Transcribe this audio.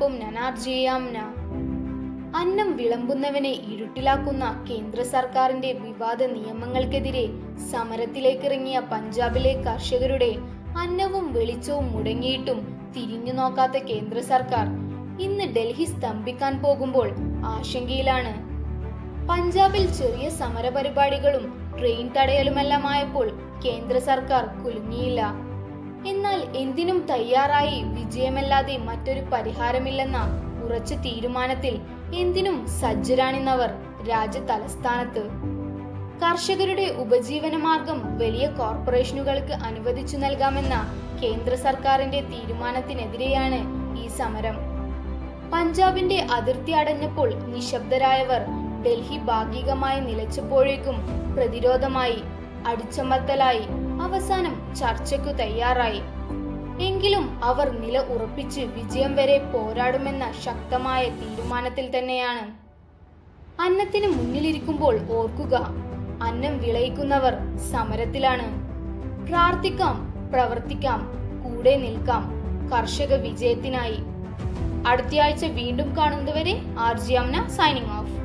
നാനാർക്കും നനാർജിയാംന അന്നം വിളമ്പുന്നവനെ ഇരുട്ടിലാക്കുന്ന കേന്ദ്ര സർക്കാരിന്റെ വിവാദ നിയമങ്ങൾക്കെതിരെ സമരത്തിലേക്കിറങ്ങിയ പഞ്ചാബിലെ കർഷകരുടെ അന്നവും വെളിച്ചവും മുടങ്ങിയിട്ടും തിരിഞ്ഞു നോക്കാത്ത കേന്ദ്ര സർക്കാർ ഇന്ന് ഡൽഹി സ്തംഭിക്കാൻ പോകുമ്പോൾ ആശങ്കയിലാണ് പഞ്ചാബിൽ ചെറിയ സമരപരിപാടികളും ട്രെയിൻ തടയലുമെല്ലാമായപ്പോൾ കേന്ദ്ര സർക്കാർ കുലുങ്ങിയില്ല എന്നാൽ എന്തിനും തയ്യാറായി വിജയമല്ലാതെ മറ്റൊരു പരിഹാരമില്ലെന്ന ഉറച്ച തീരുമാനത്തിൽ എന്തിനും സജ്ജരാണിന്നവർ രാജ്യ തലസ്ഥാനത്ത് കർഷകരുടെ ഉപജീവന മാർഗം വലിയ കോർപ്പറേഷനുകൾക്ക് അനുവദിച്ചു നൽകാമെന്ന കേന്ദ്ര സർക്കാരിന്റെ തീരുമാനത്തിനെതിരെയാണ് ഈ സമരം പഞ്ചാബിന്റെ അതിർത്തി അടഞ്ഞപ്പോൾ നിശബ്ദരായവർ ഡൽഹി ഭാഗികമായി നിലച്ചപ്പോഴേക്കും പ്രതിരോധമായി അടിച്ചമർത്തലായി അവസാനം ചർച്ചയ്ക്കു തയ്യാറായി എങ്കിലും അവർ നില ഉറപ്പിച്ച് വിജയം വരെ പോരാടുമെന്ന ശക്തമായ തീരുമാനത്തിൽ തന്നെയാണ് അന്നത്തിന് മുന്നിലിരിക്കുമ്പോൾ ഓർക്കുക അന്നം വിളയിക്കുന്നവർ സമരത്തിലാണ് പ്രാർത്ഥിക്കാം പ്രവർത്തിക്കാം കൂടെ നിൽക്കാം കർഷക വിജയത്തിനായി അടുത്തയാഴ്ച വീണ്ടും കാണുന്നതുവരെ R J Amna signing of